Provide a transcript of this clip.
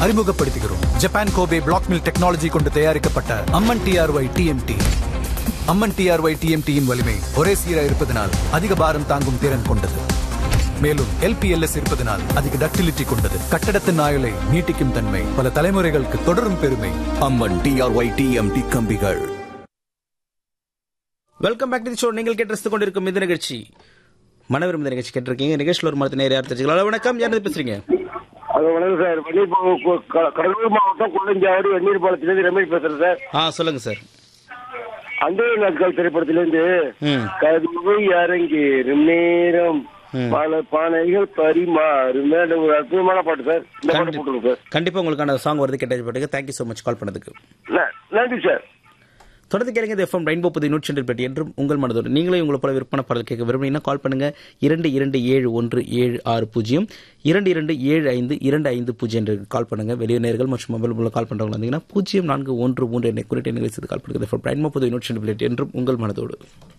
அறிமுகப்படுத்துகிறோம் Japan Kobe black mill technology கொண்டு தயாரிக்கப்பட்ட Amman TRY TMT Amman TRY டிஎம்டியின் வலிமை ஒரே சீராக இருப்பதனால் அதிக பாரம் தாங்கும் திறன் கொண்டது மேலும் எல்பிஎல்எஸ் இருப்பதனால் அதிக டக்டிலிட்டி கொண்டது கட்டடத்தின் ஆயுளை நீட்டிக்கும் தன்மை பல தலைமுறைகளுக்கு தொடரும் பெருமை அம்மன் டிஆர்ஒய் டிஎம்டி கம்பிகள் வெல்கம் பேக் டு ஷோ நீங்கள் கேட்டு கொண்டிருக்கும் இந்த நிகழ்ச்சி மனவிரும்ப இந்த நிகழ்ச்சி கேட்டிருக்கீங்க நிகழ்ச்சியில் ஒரு மரத்து நேரம் யார் தெரிஞ்சுக்கலாம் ஹலோ, வணக்கம் யார் பேசுறீங்க அது வணக்கம் சார் வெந்நீர் பா- கு- க- கடலூர் மாவட்டம் கொள்ளஞ்சாவடி வெந்நீர் பாலத்திலிருந்து ரமேஷ் பேசுறேன் சார் ஆ சொல்லுங்க சார் அந்த நாட்கள் திரைப்படத்திலிருந்து ம் கதவு அரங்கேறும் நேரம் பல பானைகள் பரிமாறும் மேடம் ஒரு அற்புதமான பாட்டு சார் இந்த பாட்டு கண்டி- போட்டுருங்க சார் கண்டிப்பா உங்களுக்கான சாங் வருது கேட்டாச்சு பாட்டுங்க தேங்க்யூ ஸோ மச் கால் பண்ணதுக்கு ந- நன்றி சார் தொடர்ந்து கேளுங்க இது எஃப்எம் ரெயின்போ புது நூற்றி ரெண்டு பெட்டி என்றும் உங்கள் மனதோடு நீங்களே உங்களை போல விற்பனை பாடல் கேட்க விரும்புனீங்கன்னா கால் பண்ணுங்க இரண்டு இரண்டு ஏழு ஒன்று ஏழு ஆறு பூஜ்ஜியம் இரண்டு இரண்டு ஏழு ஐந்து இரண்டு ஐந்து பூஜ்ஜியம் என்று கால் பண்ணுங்க வெளியுநேர்கள் மற்றும் மொபைல் மூலம் கால் பண்றவங்க வந்தீங்கன்னா பூஜ்ஜியம் நான்கு ஒன்று மூன்று எண்ணை குறித்த நிகழ்ச்சி கால் பண்ணுங்க எஃப்எம் ரெயின்போ புது நூற்றி ரெண்டு பெட்டி என்றும் உங்கள் மனதோடு